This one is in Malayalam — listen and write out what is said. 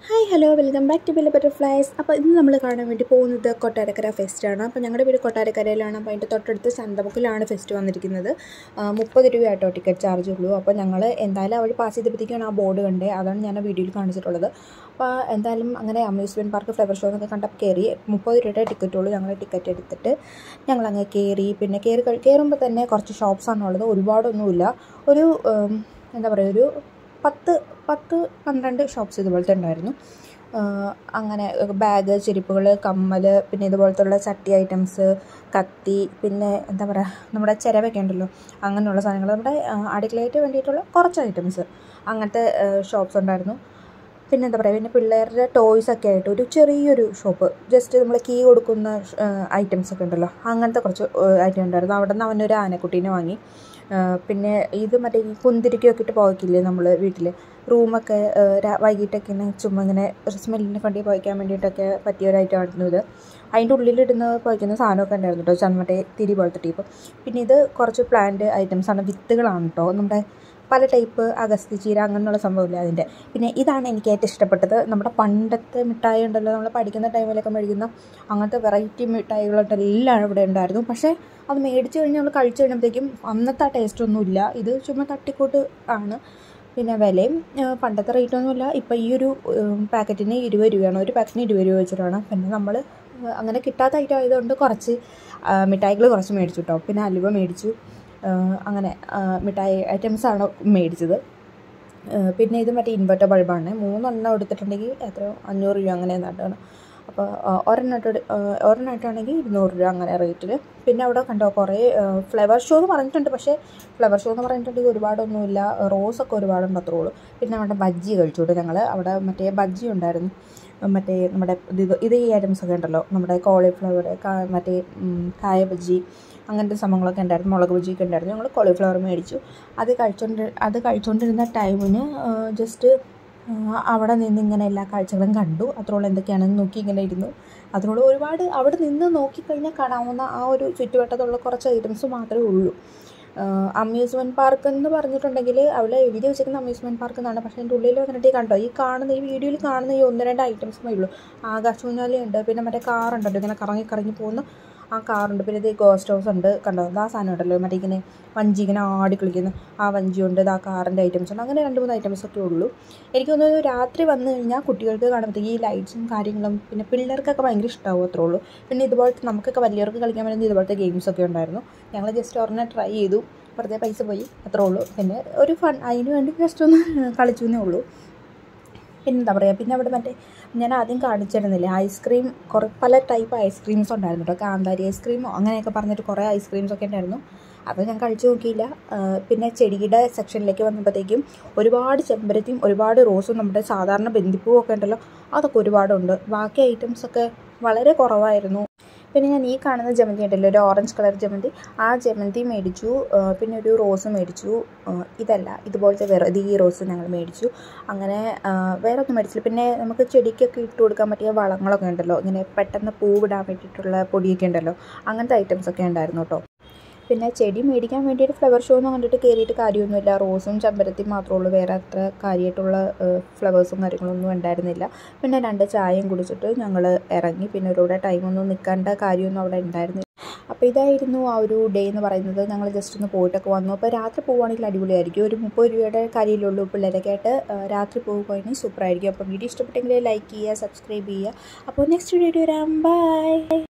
hi hello welcome back to ബില്ല ബട്ടർഫ്ലൈസ് അപ്പോൾ ഇന്ന് നമ്മൾ കാണാൻ വേണ്ടി പോകുന്നത് കൊട്ടാരക്കര ഫെസ്റ്റാണ് അപ്പോൾ ഞങ്ങളുടെ വീട് കൊട്ടാരക്കരയിലാണ് അപ്പോൾ അതിൻ്റെ തൊട്ടടുത്ത് ചന്തമുക്കിലാണ് ഫെസ്റ്റ് വന്നിരിക്കുന്നത് മുപ്പത് രൂപയായിട്ടോ ടിക്കറ്റ് ചാർജ് ഉള്ളൂ അപ്പോൾ ഞങ്ങൾ എന്തായാലും അവർ പാസ് ചെയ്തപ്പോഴത്തേക്കാണ് ആ ബോർഡ് കണ്ടത് അതാണ് ഞാൻ ആ വീഡിയോയിൽ കാണിച്ചിട്ടുള്ളത് അപ്പോൾ എന്തായാലും അങ്ങനെ അമ്യൂസ്മെൻറ്റ് പാർക്ക് ഫ്ലവർ ഷോ എന്നൊക്കെ കണ്ടപ്പോൾ കയറി മുപ്പത് രൂപയുടെ ടിക്കറ്റ് ഉള്ളൂ ഞങ്ങൾ ടിക്കറ്റ് എടുത്തിട്ട് ഞങ്ങൾ അങ്ങ് കയറി പിന്നെ കയറി കയറുമ്പോൾ തന്നെ കുറച്ച് ഷോപ്സാണ് ഉള്ളത് ഒരുപാടൊന്നുമില്ല ഒരു ഉം, എന്താ പറയുക ഒരു പത്ത് പത്ത് പന്ത്രണ്ട് ഷോപ്സ് ഇതുപോലത്തെ ഉണ്ടായിരുന്നു ആഹ് അങ്ങനെ ബാഗ് ചെരുപ്പുകൾ കമ്മൽ പിന്നെ ഇതുപോലത്തുള്ള ചട്ടി ഐറ്റംസ് കത്തി പിന്നെ എന്താ പറയുക നമ്മുടെ ചിരവൊക്കെ ഉണ്ടല്ലോ അങ്ങനെയുള്ള സാധനങ്ങൾ നമ്മുടെ ആഹ് അടുക്കളയായിട്ട് വേണ്ടിയിട്ടുള്ള കുറച്ച് ഐറ്റംസ് അങ്ങനത്തെ ഷോപ്സ് ഉണ്ടായിരുന്നു പിന്നെ എന്താ പറയുക പിന്നെ പിള്ളേരുടെ ടോയ്സ് ഒക്കെ ആയിട്ട് ഒരു ചെറിയൊരു ഷോപ്പ് ജസ്റ്റ് നമ്മൾ കീ കൊടുക്കുന്ന ഐറ്റംസ് ഒക്കെ ഉണ്ടല്ലോ അങ്ങനത്തെ കുറച്ച് ഐറ്റം ഉണ്ടായിരുന്നു അവിടെ നിന്ന് അവനൊരു ആനക്കുട്ടീനെ വാങ്ങി ആ, പിന്നെ ഇത് മറ്റേ ഈ കുന്തിരിക്കൊക്കെ ഇട്ട് പോയിക്കില്ലേ നമ്മൾ വീട്ടിൽ റൂമൊക്കെ ആ, രാ- വൈകിട്ടൊക്കെ ഇങ്ങനെ ചുമ്മാ ഇങ്ങനെ ഒരു സ്മെല്ലിന് വേണ്ടി പോയിക്കാൻ വേണ്ടിയിട്ടൊക്കെ പറ്റിയ ഒരു ഐറ്റം ആയിരുന്നു ഇത് അതിൻ്റെ ഉള്ളിലിടുന്ന പോയിക്കുന്ന സാധനമൊക്കെ ഉണ്ടായിരുന്നു കേട്ടോ ചന്ത മറ്റേ തിരി പോലത്തെ ടൈപ്പ് പിന്നെ ഇത് കുറച്ച് പ്ലാന്റ് ഐറ്റംസ് ആണ് വിത്തുകളാണ് കേട്ടോ നമ്മുടെ പല ടൈപ്പ് അഗസ്തി ചീര അങ്ങനെയുള്ള സംഭവമില്ല അതിൻ്റെ പിന്നെ ഇതാണ് എനിക്ക് ഏറ്റവും ഇഷ്ടപ്പെട്ടത് നമ്മുടെ പണ്ടത്തെ മിഠായി ഉണ്ടല്ലോ നമ്മൾ പഠിക്കുന്ന ടൈമിലൊക്കെ മേടിക്കുന്ന അങ്ങനത്തെ വെറൈറ്റി മിഠായികളായിട്ട് എല്ലാം ഇവിടെ ഉണ്ടായിരുന്നു പക്ഷേ അത് മേടിച്ച് കഴിഞ്ഞ് നമ്മൾ കഴിച്ച് കഴിഞ്ഞപ്പോഴത്തേക്കും അന്നത്തെ ആ ടേസ്റ്റ് ഒന്നുമില്ല ഇത് ചുമ്മാ തട്ടിക്കൂട്ട് ആണ് പിന്നെ വിലയും ആ, പണ്ടത്തെ റേറ്റ് ഒന്നുമില്ല ഇപ്പം ഈ ഒരു ഉം, പാക്കറ്റിന് ഇരുപത് രൂപയാണ് ഒരു പാക്കറ്റിന് ഇരുപത് രൂപ വെച്ചിട്ടാണ് പിന്നെ നമ്മൾ അങ്ങനെ കിട്ടാത്ത ഐറ്റം ആയതുകൊണ്ട് കുറച്ച് മിഠായികൾ കുറച്ച് മേടിച്ചു കേട്ടോ പിന്നെ അലുവ മേടിച്ചു ആ, അങ്ങനെ ആ, മിഠായി ഐറ്റംസാണ് മേടിച്ചത് ആ, പിന്നെ ഇത് മറ്റേ ഇൻവെർട്ടർ ബൾബാണ് മൂന്നെണ്ണം എടുത്തിട്ടുണ്ടെങ്കിൽ എത്ര അഞ്ഞൂറ് രൂപ അങ്ങനെ എന്താണ്ടാണ് അപ്പോൾ ഒരെണ്ണം ഒരെണ്ണമായിട്ടാണെങ്കിൽ ഇരുന്നൂറ് രൂപ അങ്ങനെ റേറ്റിൽ പിന്നെ അവിടെ കണ്ടോ കുറേ ഫ്ലവർ ഷോ എന്ന് പറഞ്ഞിട്ടുണ്ട് പക്ഷേ ഫ്ലവർ ഷോ എന്ന് പറഞ്ഞിട്ടുണ്ടെങ്കിൽ ഒരുപാടൊന്നുമില്ല റോസൊക്കെ ഒരുപാടുണ്ട് അത്രേ ഉള്ളൂ പിന്നെ അവിടെ ബജ്ജി കഴിച്ചു കേട്ടോ ഞങ്ങൾ അവിടെ മറ്റേ ബജ്ജി ഉണ്ടായിരുന്നു മറ്റേ നമ്മുടെ ഇത് ഇത് ഈ ഐറ്റംസ് ഒക്കെ ഉണ്ടല്ലോ നമ്മുടെ കോളിഫ്ലവർ മറ്റേ ഉം, കായ ബജ്ജി അങ്ങനത്തെ സംഭവങ്ങളൊക്കെ ഉണ്ടായിരുന്നു മുളക് ബജിയൊക്കെ ഉണ്ടായിരുന്നു ഞങ്ങൾ കോളിഫ്ലവർ മേടിച്ചു അത് കഴിച്ചുകൊണ്ട് അത് കഴിച്ചുകൊണ്ടിരുന്ന ടൈമിന് ജസ്റ്റ് അവിടെ നിന്ന് ഇങ്ങനെ എല്ലാ കാഴ്ചകളും കണ്ടു അത്രോളം എന്തൊക്കെയാണെന്ന് നോക്കി ഇങ്ങനെ ഇരുന്നു അതിനോട് ഒരുപാട് അവിടെ നിന്ന് നോക്കിക്കഴിഞ്ഞാൽ കാണാവുന്ന ആ ഒരു ചുറ്റുവട്ടത്തുള്ള കുറച്ച് ഐറ്റംസ് മാത്രമേ ഉള്ളൂ അമ്യൂസ്മെൻറ്റ് പാർക്ക് എന്ന് പറഞ്ഞിട്ടുണ്ടെങ്കിൽ അവിടെ എഴുതി വെച്ചിരിക്കുന്ന അമ്യൂസ്മെൻറ്റ് പാർക്ക് എന്നാണ് പക്ഷേ അതിൻ്റെ ഉള്ളിൽ വന്നിട്ട് ഈ കണ്ടോ ഈ കാണുന്ന ഈ വീഡിയോയിൽ കാണുന്ന ഈ ഒന്ന് രണ്ട് ഐറ്റംസേ ഉള്ളൂ ആകാശൂഞ്ഞാലിയുണ്ട് പിന്നെ മറ്റേ കാറുണ്ടല്ലോ ഇങ്ങനെ കറങ്ങി കറങ്ങി പോകുന്ന ആ കാറുണ്ട് പിന്നെ ഇത് ഗോസ്റ്റ് ഹൗസ് ഉണ്ട് കണ്ടോ അത് ആ സാധനം ഉണ്ടല്ലോ മറ്റേ ഇങ്ങനെ വഞ്ചി ഇങ്ങനെ ആടി കളിക്കുന്ന ആ വഞ്ചിയുണ്ട് ഇത് ആ കാറിൻ്റെ ഐറ്റംസ് ഉണ്ട് അങ്ങനെ രണ്ട് മൂന്ന് ഐറ്റംസ് ഒക്കെ ഉള്ളൂ എനിക്ക് തോന്നുന്നു രാത്രി വന്നു കഴിഞ്ഞാൽ കുട്ടികൾക്ക് കാണുമ്പോഴത്തേക്ക് ഈ ലൈറ്റ്സും കാര്യങ്ങളും പിന്നെ പിള്ളേർക്കൊക്കെ ഭയങ്കര ഇഷ്ടമാവും അത്രേ ഉള്ളൂ പിന്നെ ഇതുപോലത്തെ നമുക്കൊക്കെ വലിയവർക്ക് കളിക്കാൻ പറ്റുന്ന ഇതുപോലത്തെ ഗെയിംസ് ഒക്കെ ഉണ്ടായിരുന്നു ഞങ്ങൾ ജസ്റ്റ് ഒരെണ്ണം ട്രൈ ചെയ്തു വെറുതെ പൈസ പോയി അത്രേ ഉള്ളൂ പിന്നെ ഒരു ഫൺ അതിന് വേണ്ടി ജസ്റ്റ് ഒന്ന് കളിച്ചു എന്നേ ഉള്ളൂ പിന്നെ എന്താ പറയുക പിന്നെ അവിടെ മറ്റേ ഞാൻ ആദ്യം കാണിച്ചിരുന്നില്ലേ ഐസ്ക്രീം കുറേ പല ടൈപ്പ് ഐസ്ക്രീംസ് ഉണ്ടായിരുന്നു കേട്ടോ കാന്താരി ഐസ്ക്രീമോ അങ്ങനെയൊക്കെ പറഞ്ഞിട്ട് കുറേ ഐസ്ക്രീംസ് ഒക്കെ ഉണ്ടായിരുന്നു അത് ഞാൻ കഴിച്ചു നോക്കിയില്ല ആ, പിന്നെ ചെടിയുടെ സെക്ഷനിലേക്ക് വന്നപ്പോഴത്തേക്കും ഒരുപാട് ചെമ്പരത്തിയും ഒരുപാട് റോസും നമ്മുടെ സാധാരണ ബന്ദിപ്പൂവും ഒക്കെ ഉണ്ടല്ലോ അതൊക്കെ ഒരുപാടുണ്ട് ബാക്കി ഐറ്റംസ് ഒക്കെ വളരെ കുറവായിരുന്നു പിന്നെ ഞാൻ ഈ കാണുന്ന ജമന്തി ഉണ്ടല്ലോ ഒരു ഓറഞ്ച് കളർ ജമന്തി ആ ജമന്തി മേടിച്ചു ആ, പിന്നെ ഒരു റോസ് മേടിച്ചു ആ, ഇതല്ല ഇതുപോലത്തെ വേറെ ഇത് ഈ റോസ് ഞങ്ങൾ മേടിച്ചു അങ്ങനെ ആ, വേറെ ഒന്നും മേടിച്ചില്ല പിന്നെ നമുക്ക് ചെടിക്കൊക്കെ ഇട്ട് കൊടുക്കാൻ പറ്റിയ വളങ്ങളൊക്കെ ഉണ്ടല്ലോ ഇങ്ങനെ പെട്ടെന്ന് പൂവിടാൻ വേണ്ടിയിട്ടുള്ള പൊടിയൊക്കെ ഉണ്ടല്ലോ അങ്ങനത്തെ ഐറ്റംസ് ഒക്കെ ഉണ്ടായിരുന്നു കേട്ടോ പിന്നെ ചെടി മേടിക്കാൻ വേണ്ടിയിട്ട് ഫ്ലവർ ഷോ എന്ന് കണ്ടിട്ട് കയറിയിട്ട് കാര്യമൊന്നുമില്ല റോസും ചെമ്പരത്തിയും മാത്രമേ ഉള്ളൂ വേറെ അത്ര കാര്യമായിട്ടുള്ള ഫ്ലവേഴ്സും കാര്യങ്ങളൊന്നും ഉണ്ടായിരുന്നില്ല പിന്നെ രണ്ട് ചായയും കുടിച്ചിട്ട് ഞങ്ങൾ ഇറങ്ങി പിന്നെ ഒരുപാട് ടൈമൊന്നും നിൽക്കേണ്ട കാര്യമൊന്നും അവിടെ ഉണ്ടായിരുന്നില്ല അപ്പോൾ ഇതായിരുന്നു ആ ഒരു ഡേ എന്ന് പറയുന്നത് ഞങ്ങൾ ജസ്റ്റ് ഒന്ന് പോയിട്ടൊക്കെ വന്നു അപ്പോൾ രാത്രി പോവുകയാണെങ്കിൽ അടിപൊളിയായിരിക്കും ഒരു മുപ്പത് രൂപയുടെ കാര്യമില്ലുള്ളൂ പിള്ളേരൊക്കെ ആയിട്ട് ആ, രാത്രി പോകുകയാണെങ്കിൽ സൂപ്പറായിരിക്കും അപ്പോൾ വീഡിയോ ഇഷ്ടപ്പെട്ടെങ്കിൽ ലൈക്ക് ചെയ്യുക സബ്സ്ക്രൈബ് ചെയ്യുക അപ്പോൾ നെക്സ്റ്റ് വീഡിയോ വരാം ബൈ